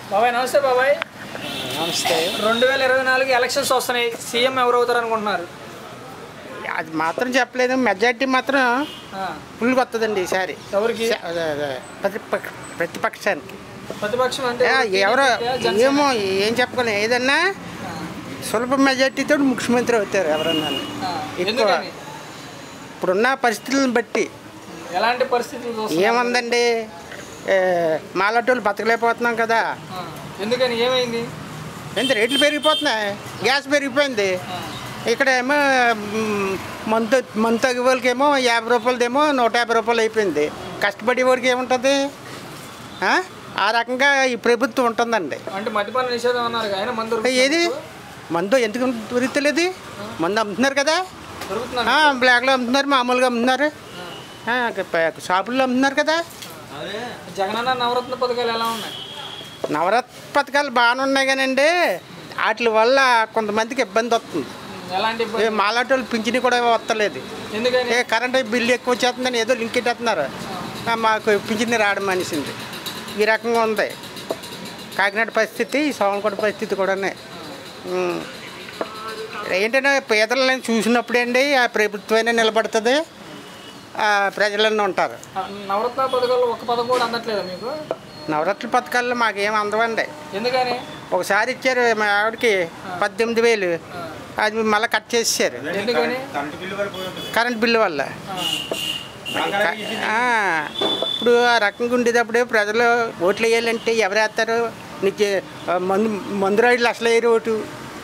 బాబాయ్ నమస్తే బాబాయ్ నమస్తే రెండు వేల ఇరవై నాలుగు ఎలక్షన్స్ వస్తున్నాయి సీఎం ఎవరు అవుతారు అనుకుంటున్నారు అది మాత్రం చెప్పలేదు మెజార్టీ మాత్రం ఆ, ఫుల్ వస్తుందండి ఈసారి ఎవరికి స- అదే, అదే, ప్రతిపక్ష ప్రతిపక్షానికి ప్రతిపక్షం అంటే ఆ, ఎవరు? ఎవరో TDP, జనసేన? ఏమో ఏం చెప్పగలం ఏదన్నా సులభ మెజార్టీతో ముఖ్యమంత్రి అవుతారు ఎవరన్నా ఆ, ఎక్కువ. ఎందుకని ఇప్పుడున్న పరిస్థితులను బట్టి ఎలాంటి పరిస్థితులు చూస్తున్నారు? ఏముందండి ఏ, మాలాటోళ్ళు బతకలేకపోతున్నాం కదా ఆ, ఎందుకని ఏమైంది ఎంత రేట్లు పెరిగిపోతున్నాయి గ్యాస్ పెరిగిపోయింది ఆ, ఇక్కడ ఏమో మంత్ మంత్ తగ్గే వాళ్ళకి ఏమో యాభై రూపాయలదేమో నూట యాభై రూపాయలు అయిపోయింది కష్టపడే వాడికి ఏముంటుంది ఆ? ఆ రకంగా ఈ ప్రభుత్వం ఉంటుందండి అంటే మద్యపాన నిషేధం అన్నారు ఆయన మందు దొరుకుతుందా ఏది మీకు? మందు ఎందుకు దొరుకుతలేదు మందు అమ్ముతున్నారు కదా దొరుకుతుందా ఆ, బ్లాక్లో అమ్ముతున్నారు మామూలుగా అమ్ముతున్నారు ఆ, ప- షాపుల్లో అమ్ముతున్నారు కదా జగనన్న నవరత్న పథకాలు ఎలా ఉన్నాయి నవరత్న పథకాలు బాగానే ఉన్నాయి కానండి వాటి వల్ల కొంతమందికి ఇబ్బంది వస్తుంది ఎలాంటి ఏ ఇబ్బంది మాలాటోళ్ళు పింఛని కూడా వస్తలేదు ఎందుకని ఏ కరెంట్ బిల్లు ఎక్కువ వచ్చేస్తుందని ఏదో లింక్ పెట్టేస్తున్నారు ఆ, మాకు పింఛని రావడం మనిషింది ఈ రకంగా ఉంది కాకినాడ పరిస్థితి సోమకోట పరిస్థితి కూడానే ఉమ్. ఏంటంటే పేదలను చూసినప్పుడే అండి ఆ ప్రభుత్వమైనా నిలబడుతుంది ఆ, ప్రజలన్నీ ఉంటారు ఆ, నవరత్న పథకాలు ఒక పథకం కూడా అందట్లేదా మీకు నవరత్న పథకాల్లో మాకేం అందవండి ఎందుకని ఒకసారి ఇచ్చారు మా ఆవిడకి పద్దెనిమిది వేలు అది మళ్ళీ కట్ చేసేసారు ఎందుకని కరెంట్ బిల్లు వల్ల ఆ, ఆ, ఇప్పుడు ఆ రకంగా ఉండేటప్పుడు ప్రజలు ఓట్లు వేయాలంటే ఎవరు వేస్తారు నీకు ఆ, మందు మందు రాయిలు అసలు వేయరు ఓటు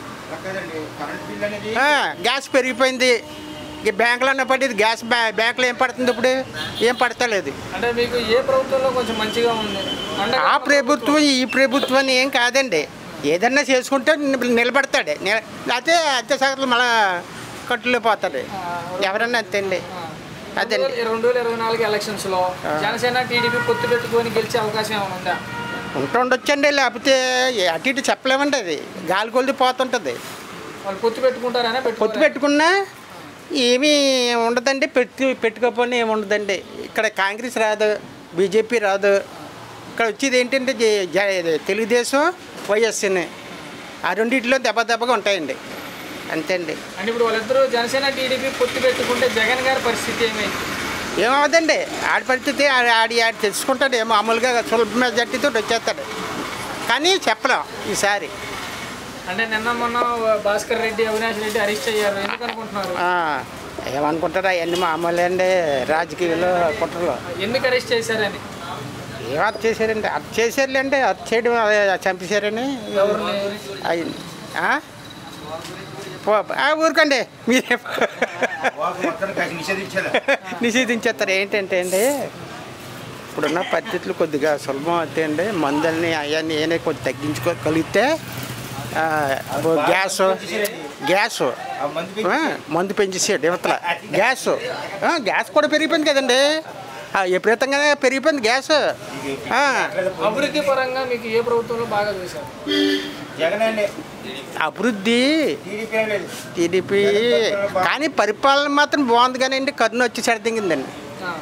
ఆ, గ్యాస్ పెరిగిపోయింది ఈ బ్యాంకులో పడేది గ్యాస్ బ్యా బ్యాంకులో ఏం పడుతుంది ఇప్పుడు ఏం పడతలేదు అంటే మీకు ఏ ప్రభుత్వంలో కొంచెం మంచిగా ఉంది అంటే ఆ ప్రభుత్వం ఈ ప్రభుత్వం అని ఏం కాదండి ఏదన్నా చేసుకుంటే నిల- నిలబడతాడు నిల- లేకపోతే అత్యసగలు మళ్ళా కట్టులో పోతాడు ఎవరన్నా అంతే అండి అదండి రెండు వేల ఇరవై నాలుగు ఎలక్షన్స్ లో జనసేన టీడీపీ పొత్తు పెట్టుకొని గెలిచే అవకాశం ఏమైనా ఉందా ఉంటూ ఉండొచ్చండి లేకపోతే అటు ఇటు చెప్పలేమండి అది గాలి కొలిది పోతుంటుంది వాళ్ళు పొత్తు పెట్టుకుంటారనే పొత్తు పెట్టుకుంటారు పెట్టుకున్నా ఏమీ ఉండదండి పెట్టి పెట్టుకోకపోయినా ఏమి ఉండదండి ఇక్కడ కాంగ్రెస్ రాదు బీజేపీ రాదు ఇక్కడ వచ్చేది ఏంటంటే జే- జ- ఇది తెలుగుదేశం వైఎస్ఎన్ ఆ రెండిట్లో దెబ్బ దెబ్బగా ఉంటాయండి అంతే అండి అంటే ఇప్పుడు వాళ్ళిద్దరూ జనసేన టీడీపీ పొత్తు పెట్టుకుంటే జగన్ గారి పరిస్థితి ఏమైంది ఏమవుదండి ఆడి పరిస్థితి ఆడి ఆడి ఆడి తెచ్చుకుంటాడు ఏమో మామూలుగా సులభ మెజార్టీతో వచ్చేస్తాడు కానీ చెప్పలేం ఈసారి అంటే నిన్న మొన్న భాస్కర్ రెడ్డి అవినాష్ రెడ్డి అరెస్ట్ అయ్యారు ఎందుకు అనుకుంటున్నారు ఆ, ఏమనుకుంటారు అవన్నీ మామూలే అండి రాజకీయాలు కుట్రలు ఎందుకు అరెస్ట్ చేశారని ఏం అది చేశారండి అది చేశారులేండి అది చేయడం అదే చంపేశారని ఎవరిని అయ్యింది ఆ? పో ఆ, ఊరుకోండి మీరే నిషేధించేస్తారు ఏంటంటే అండి ఇప్పుడున్న పరిస్థితులు కొద్దిగా సులభం అవుతాయి అండి మందుల్ని అవన్నీ ఏమైనా కొంచెం తగ్గించుకోగలిగితే ఆ, ఇప్పుడు గ్యాస్ గ్యాస్ ఆ, మందు పెంచేసాడు యువతల గ్యాస్ ఆ, గ్యాస్ కూడా పెరిగిపోయింది కదండి ఆ, విపరీతంగానే పెరిగిపోయింది గ్యాస్ ఆ, అభివృద్ధి పరంగా మీకు ఏ ప్రభుత్వంలో బాగా చూశారు అభివృద్ధి టీడీపీ కానీ పరిపాలన మాత్రం బాగుంది కానీ అండి కరుణ వచ్చి సరిదింగిందండి ఆ.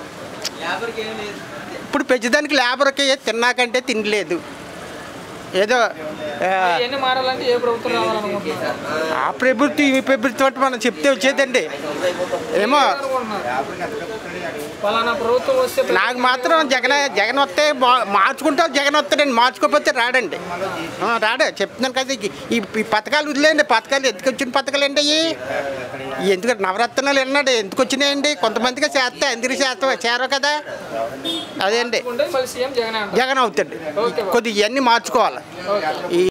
ఇప్పుడు పెంచడానికి లేబర్కి తిన్నాకంటే తినలేదు ఏదో ఆ, ఇవన్నీ మారాలంటే ఏ ప్రభుత్వం రావాలనుకుంటున్నారు ఆ ప్రభుత్వం ఈ ప్రభుత్వం అంటే మనం చెప్తే వచ్చేదండి ఏమో అనుకుంటున్నారు పలానా ప్రభుత్వం వస్తే నాకు మాత్రం జగన్ జగన్ వస్తే బా- మార్చుకుంటే జగన్ వస్తాడండి మార్చుకోకపోతే రాడండి ఆ, రాడు చెప్తున్నాను కదా ఈ- ఈ ఈ పథకాలు వదిలేండి పథకాలు ఎందుకు వచ్చిన పథకాలు ఏంటి అయ్యి ఎందుకు నవరత్నాలు విన్నాడు ఎందుకు వచ్చినాయండి కొంతమందికి చేస్తే అందరికి చేస్తా చేరవు కదా అదే అండి ఉంటే మళ్ళీ సీఎం జగన్ అంటారు జగన్ అవుతాడు ఓకే బాబు. కొద్దిగా ఇవన్నీ మార్చుకోవాలి ఓకే ఈ